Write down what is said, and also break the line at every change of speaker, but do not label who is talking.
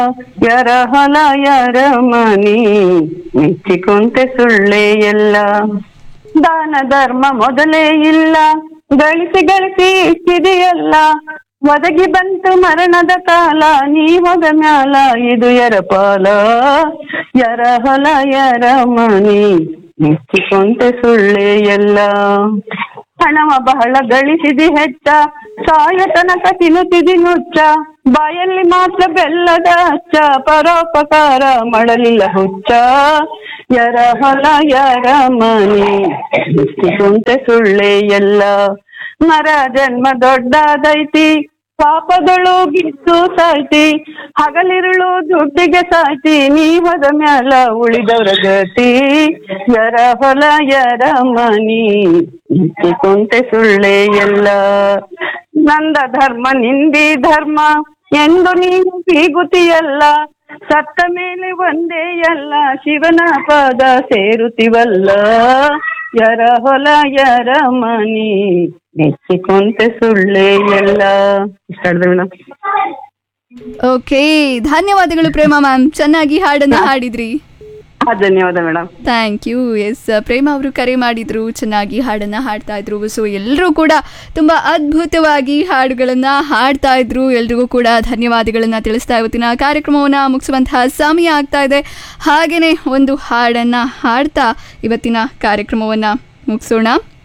ಯಾರ ಹೊಲ ಯಾರ ಮನಿ ಮೆಚ್ಚಿಕೊಂತೆ ಸುಳ್ಳೆ ಎಲ್ಲ ದಾನ ಧರ್ಮ ಮೊದಲೇ ಇಲ್ಲ ಗಳಿಸಿ ಗಳಿಸಿ ಇಷ್ಟಿದೆಯಲ್ಲ ಒದಗಿ ಬಂತು ಮರಣದ ಕಾಲ ನೀ ಹೋದ ಮ್ಯಾಲ ಇದು ಯರ ಪಾಲ ಯರ ಹೊಲ ಯರ ಮನಿ ಮೆಚ್ಚಿಕೊಂತೆ ಸುಳ್ಳೆ ಎಲ್ಲ ಹಣವ ಬಹಳ ಗಳಿಸಿದಿ ಹೆಚ್ಚ ಸಾಯ ತನಕ ತಿನ್ನುತ್ತಿದಿ ನುಚ್ಚ ಬಾಯಲ್ಲಿ ಮಾತ್ರ ಬೆಲ್ಲದ ಹಚ್ಚ ಪರೋಪಕಾರ ಮಾಡಲಿಲ್ಲ ಹುಚ್ಚ ಯರ ಹೊಲ ಯರ ಮನಿ ಮೆಚ್ಚಿಕೊಂತೆ ಸುಳ್ಳೆ ಎಲ್ಲ ಮರ ಜನ್ಮ ದೊಡ್ಡದೈತಿ ಪಾಪಗಳು ಗಿತ್ತು ಸಾಯ್ತಿ ಹಗಲಿರುಳು ದುಡ್ಡಿಗೆ ಸಾಯ್ತಿ ನೀ ಹೋದ ಮ್ಯಾಲ ಉಳಿದವರ ಗತಿ ಯರ ಹೊಲ ಯರ ಮನಿ ಕೊಂತೆ ಸುಳ್ಳೆ ಎಲ್ಲ ನಂದ ಧರ್ಮ ನಿಂದಿ ಧರ್ಮ ಎಂದು ನೀನು ಬೀಗುತ್ತಿಯಲ್ಲ ಸತ್ತ ಮೇಲೆ ಒಂದೇ ಎಲ್ಲ ಶಿವನ ಪದ ಸೇರುತ್ತಿವಲ್ಲ ಯರ ಹೊಲ ಯರ ಮನಿ ಮೆಚ್ಚಿಕೊಂತೆ ಸುಳ್ಳೆ ಎಲ್ಲ ಇಷ್ಟ ಮೇಡಮ್
ಓಕೆ ಧನ್ಯವಾದಗಳು ಪ್ರೇಮ ಮ್ಯಾಮ್ ಚೆನ್ನಾಗಿ ಹಾಡನ್ನ ಹಾಡಿದ್ರಿ
ಧನ್ಯವಾದ madam
thank you S Prema ಅವರು ಕರೆ ಮಾಡಿದ್ರು ಚೆನ್ನಾಗಿ ಹಾಡನ್ನ ಹಾಡ್ತಾ ಇದ್ರು ಸೊ ಎಲ್ಲರೂ ಕೂಡ ತುಂಬ ಅದ್ಭುತವಾಗಿ ಹಾಡುಗಳನ್ನ ಹಾಡ್ತಾ ಇದ್ರು ಎಲ್ರಿಗೂ ಕೂಡ ಧನ್ಯವಾದಗಳನ್ನ ತಿಳಿಸ್ತಾ ಇವತ್ತಿನ ಕಾರ್ಯಕ್ರಮವನ್ನು ಮುಗಿಸುವಂತಹ ಸಮಯ ಆಗ್ತಾ ಇದೆ ಹಾಗೆಯೇ ಒಂದು ಹಾಡನ್ನ ಹಾಡ್ತಾ ಇವತ್ತಿನ ಕಾರ್ಯಕ್ರಮವನ್ನು ಮುಗಿಸೋಣ